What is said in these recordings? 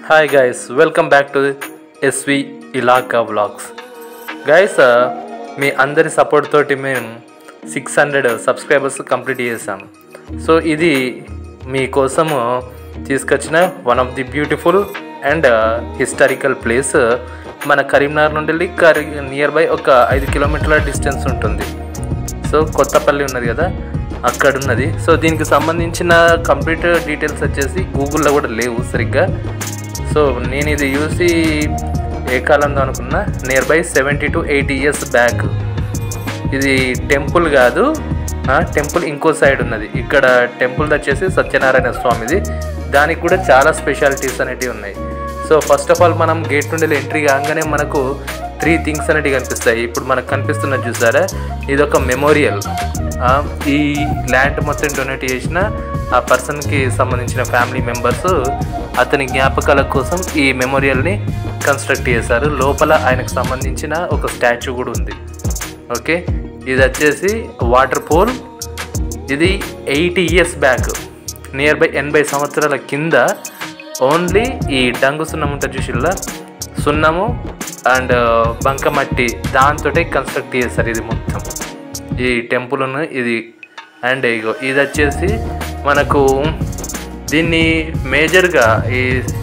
Hi guys welcome back to S V Ilaka vlogs guys మీ అందరి support తోటి మేము సిక్స్ హండ్రెడ్ సబ్స్క్రైబర్స్ కంప్లీట్ చేసాం సో ఇది మీకోసము తీసుకొచ్చిన one of the beautiful and historical place మన కరీంనగర్ నుండి వెళ్ళి కరీ నియర్ బై ఒక ఐదు కిలోమీటర్ల డిస్టెన్స్ ఉంటుంది సో కొత్తపల్లి ఉన్నది కదా అక్కడ ఉన్నది సో దీనికి సంబంధించిన కంప్లీట్ డీటెయిల్స్ వచ్చేసి గూగుల్లో కూడా లేవు సరిగ్గా సో నేను ఇది చూసి ఏ కాలంలో అనుకున్నా near by seventy to eighty years back ఇది టెంపుల్ కాదు టెంపుల్ ఇంకో సైడ్ ఉన్నది ఇక్కడ టెంపుల్ వచ్చేసి సత్యనారాయణ స్వామిది దానికి కూడా చాలా స్పెషాలిటీస్ అనేటివి ఉన్నాయి సో ఫస్ట్ ఆఫ్ ఆల్ మనం గేట్ నుండి ఎంట్రీ కాగానే మనకు త్రీ థింగ్స్ అనేటివి కనిపిస్తాయి ఇప్పుడు మనకు కనిపిస్తున్నది చూసారా ఇది ఒక మెమోరియల్ ఈ ల్యాండ్ మొత్తం డొనేట్ చేసిన ఆ పర్సన్కి సంబంధించిన ఫ్యామిలీ మెంబర్స్ అతని జ్ఞాపకాల కోసం ఈ మెమోరియల్ని కన్స్ట్రక్ట్ చేశారు లోపల ఆయనకు సంబంధించిన ఒక స్టాచ్యూ కూడా ఉంది ఓకే ఇది వచ్చేసి వాటర్ పోల్ ఇది eighty years back near by ఎనభై సంవత్సరాల కింద ఓన్లీ ఈ డంగు సున్నం ఉంటుంది చూసిల్లా సున్నము అండ్ బంకమట్టి దాంతో కన్స్ట్రక్ట్ చేస్తారు ఇది మొత్తం ఈ టెంపుల్ను ఇది అండ్ ఇగో ఇది వచ్చేసి మనకు దీన్ని మేజర్గా ఈ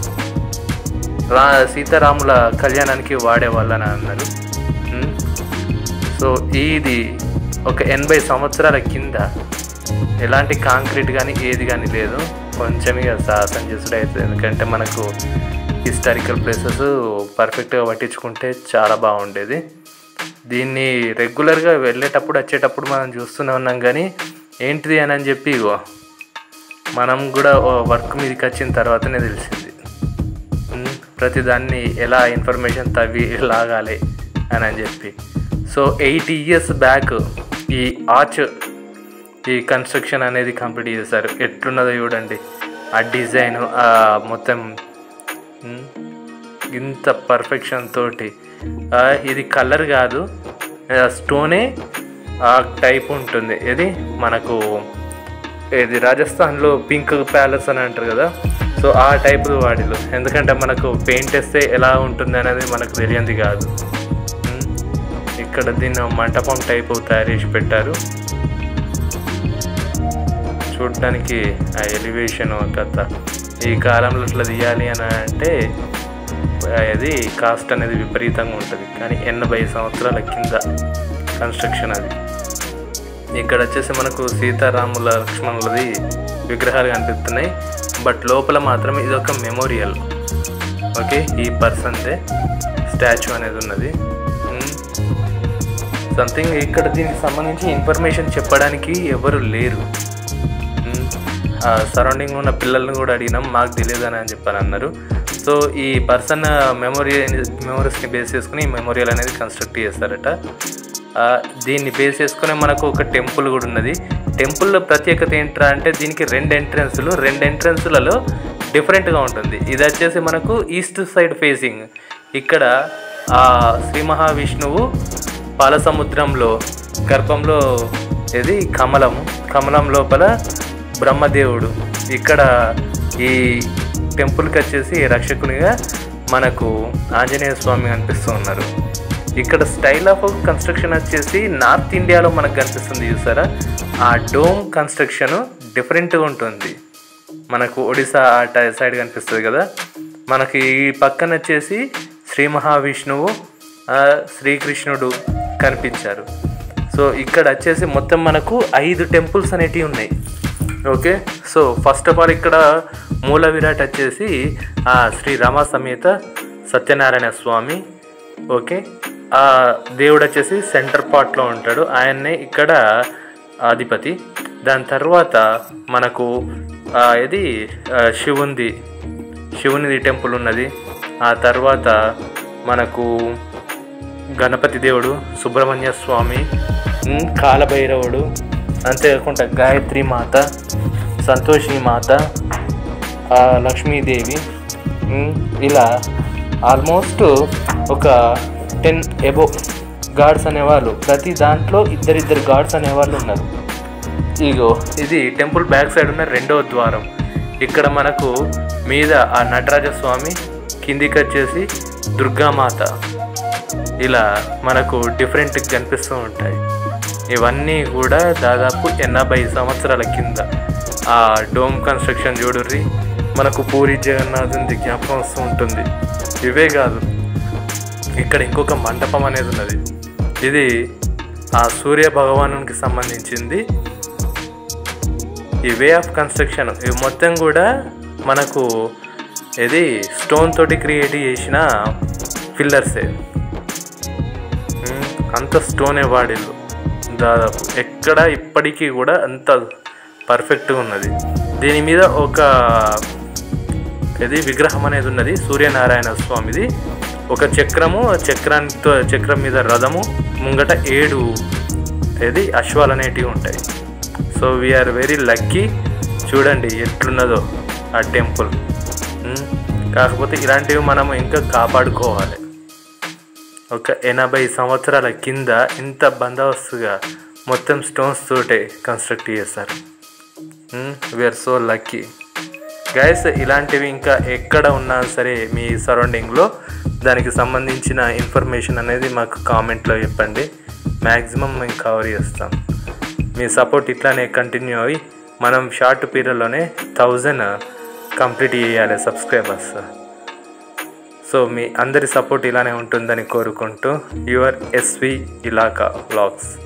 రా సీతారాముల కళ్యాణానికి వాడేవాళ్ళని అన్నారు ఉమ్. సో ఇది ఒక ఎనభై సంవత్సరాల కింద ఎలాంటి కాంక్రీట్ కానీ ఏది కానీ లేదు కొంచెం ఇక సాహసం చేసుడు అవుతుంది ఎందుకంటే మనకు హిస్టారికల్ ప్లేసెస్ పర్ఫెక్ట్గా పట్టించుకుంటే చాలా బాగుండేది దీన్ని రెగ్యులర్గా వెళ్ళేటప్పుడు వచ్చేటప్పుడు మనం చూస్తూనే ఉన్నాం కానీ ఏంటిది అని అని చెప్పి ఇగో మనం కూడా వర్క్ మీదకి వచ్చిన తర్వాతనే తెలిసింది ఉమ్, ప్రతి దాన్ని ఎలా ఇన్ఫర్మేషన్ తవ్వి లాగాలి అని అని చెప్పి సో ఎయిటీ ఇయర్స్ బ్యాక్ ఈ ఆర్చ్ ఈ కన్స్ట్రక్షన్ అనేది కంప్లీట్ చేశారు ఎట్లున్నదో చూడండి ఆ డిజైన్ ఆ మొత్తం ఉమ్, ఇంత పర్ఫెక్షన్ తోటి ఆ, ఇది కలర్ కాదు స్టోనే ఆ టైప్ ఉంటుంది ఇది మనకు ఇది రాజస్థాన్లో పింక్ ప్యాలెస్ అని అంటారు కదా సో ఆ టైప్ వాడిలు ఎందుకంటే మనకు పెయింట్ వేస్తే ఎలా ఉంటుంది అనేది మనకు తెలియంది కాదు ఉమ్, ఇక్కడ దీన్ని మంటపం టైప్ తయారు చేసి పెట్టారు చూడడానికి ఆ ఎలివేషన్ కథ ఈ కాలంలో ఇట్లా తీయాలి అని అంటే అది కాస్ట్ అనేది విపరీతంగా ఉంటుంది కానీ ఎనభై సంవత్సరాల కింద కన్స్ట్రక్షన్ అది ఇక్కడ వచ్చేసి మనకు సీతారాముల లక్ష్మణులది విగ్రహాలు కనిపిస్తున్నాయి బట్ లోపల మాత్రం ఇది ఒక మెమోరియల్ ఓకే ఈ పర్సన్దే స్టాచ్యూ అనేది ఉన్నది సంథింగ్ ఇక్కడ దీనికి సంబంధించి ఇన్ఫర్మేషన్ చెప్పడానికి ఎవరు లేరు సరౌండింగ్ ఉన్న పిల్లల్ని కూడా అడిగినాం మాకు తెలియదు అని చెప్పని అన్నారు సో ఈ పర్సన్ మెమోరీ మెమోరీస్ని బేస్ చేసుకుని ఈ మెమోరియల్ అనేది కన్స్ట్రక్ట్ చేస్తారట ఆ, దీన్ని బేస్ చేసుకుని మనకు ఒక టెంపుల్ కూడా ఉన్నది టెంపుల్లో ప్రత్యేకత ఏంట్రా అంటే దీనికి రెండు ఎంట్రన్స్లు రెండు ఎంట్రన్స్లలో డిఫరెంట్గా ఉంటుంది ఇది వచ్చేసి మనకు ఈస్ట్ సైడ్ ఫేసింగ్ ఇక్కడ ఆ శ్రీ మహావిష్ణువు పాలసముద్రంలో గర్భంలో ఇది కమలము కమలం లోపల బ్రహ్మదేవుడు ఇక్కడ ఈ టెంపుల్కి వచ్చేసి రక్షకునిగా మనకు ఆంజనేయ స్వామి కనిపిస్తూ ఉన్నారు ఇక్కడ స్టైల్ ఆఫ్ కన్స్ట్రక్షన్ వచ్చేసి నార్త్ ఇండియాలో మనకు కనిపిస్తుంది చూసారా ఆ డోమ్ కన్స్ట్రక్షన్ డిఫరెంట్గా ఉంటుంది మనకు ఒడిశా ఆ టై- సైడ్ కనిపిస్తుంది కదా మనకి ఈ పక్కన వచ్చేసి శ్రీ మహావిష్ణువు ఆ, శ్రీకృష్ణుడు కనిపించారు సో ఇక్కడ వచ్చేసి మొత్తం మనకు ఐదు టెంపుల్స్ అనేటివి ఉన్నాయి okay so first of all ఇక్కడ మూల విరాట్ వచ్చేసి ఆ శ్రీ రామ సమేత సత్యనారాయణ స్వామి ఓకే ఆ దేవుడు వచ్చేసి సెంటర్ పార్ట్లో ఉంటాడు ఆయన్నే ఇక్కడ అధిపతి దాని తర్వాత మనకు ఆ, ఇది ఆ, శివుంది శివునిది టెంపుల్ ఉన్నది ఆ తర్వాత మనకు గణపతి దేవుడు సుబ్రహ్మణ్య స్వామి ఉమ్, కాలభైరవుడు అంతేకాకుండా గాయత్రి మాత సంతోషి మాత ఆ, లక్ష్మీదేవి ఉమ్, ఇలా ఆల్మోస్ట్ ఒక టెన్ ఎబో గాడ్స్ అనేవాళ్ళు ప్రతి దాంట్లో ఇద్దరిద్దరు గాడ్స్ అనేవాళ్ళు ఉన్నారు ఇగో ఇది టెంపుల్ బ్యాక్ సైడ్ ఉన్న రెండవ ద్వారం ఇక్కడ మనకు మీద ఆ నటరాజ స్వామి కిందికి వచ్చేసి దుర్గామాత ఇలా మనకు డిఫరెంట్ కనిపిస్తూ ఉంటాయి ఇవన్నీ కూడా దాదాపు ఎనభై సంవత్సరాల కింద ఆ డోమ్ కన్స్ట్రక్షన్ చూడుర్రి మనకు పూరి జగన్నాథుని జ్ఞాపకం వస్తూ ఉంటుంది ఇవే కాదు ఇక్కడ ఇంకొక మండపం అనేది ఉన్నది ఇది ఆ సూర్య భగవానునికి సంబంధించింది ఈ వే ఆఫ్ కన్స్ట్రక్షన్ ఇవి మొత్తం కూడా మనకు ఇది స్టోన్ తోటి క్రియేట్ చేసిన పిల్లర్సే ఉమ్, అంత స్టోనే వాడిల్లు దాదాపు ఎక్కడ ఇప్పటికీ కూడా అంత పర్ఫెక్ట్గా ఉన్నది దీని మీద ఒక ఇది విగ్రహం అనేది ఉన్నది సూర్యనారాయణ స్వామిది ఒక చక్రము ఆ చక్రాంతో చక్రం మీద రథము ముంగట ఏడు ఇది అశ్వాలు అనేటివి ఉంటాయి సో వీఆర్ వెరీ లక్కీ చూడండి ఎట్లున్నదో ఆ టెంపుల్ ఉమ్, కాకపోతే ఇలాంటివి మనం ఇంకా కాపాడుకోవాలి ఒక ఎనభై సంవత్సరాల కింద ఇంత బందోబస్తుగా మొత్తం స్టోన్స్ తోటే కన్స్ట్రక్ట్ చేస్తారు వీఆర్ సో లక్కీ గైస్ ఇలాంటివి ఇంకా ఎక్కడ ఉన్నా సరే మీ సరౌండింగ్లో దానికి సంబంధించిన ఇన్ఫర్మేషన్ అనేది మాకు కామెంట్లో చెప్పండి మ్యాక్సిమం మేము కవర్ చేస్తాం మీ సపోర్ట్ ఇట్లానే కంటిన్యూ అయ్యి మనం షార్ట్ పీరియడ్లోనే థౌజండ్ కంప్లీట్ చేయాలి సబ్స్క్రైబర్స్ సో మీ అందరి సపోర్ట్ ఇలానే ఉంటుందని కోరుకుంటూ యువర్ ఎస్వి ఇలాకా వ్లాగ్స్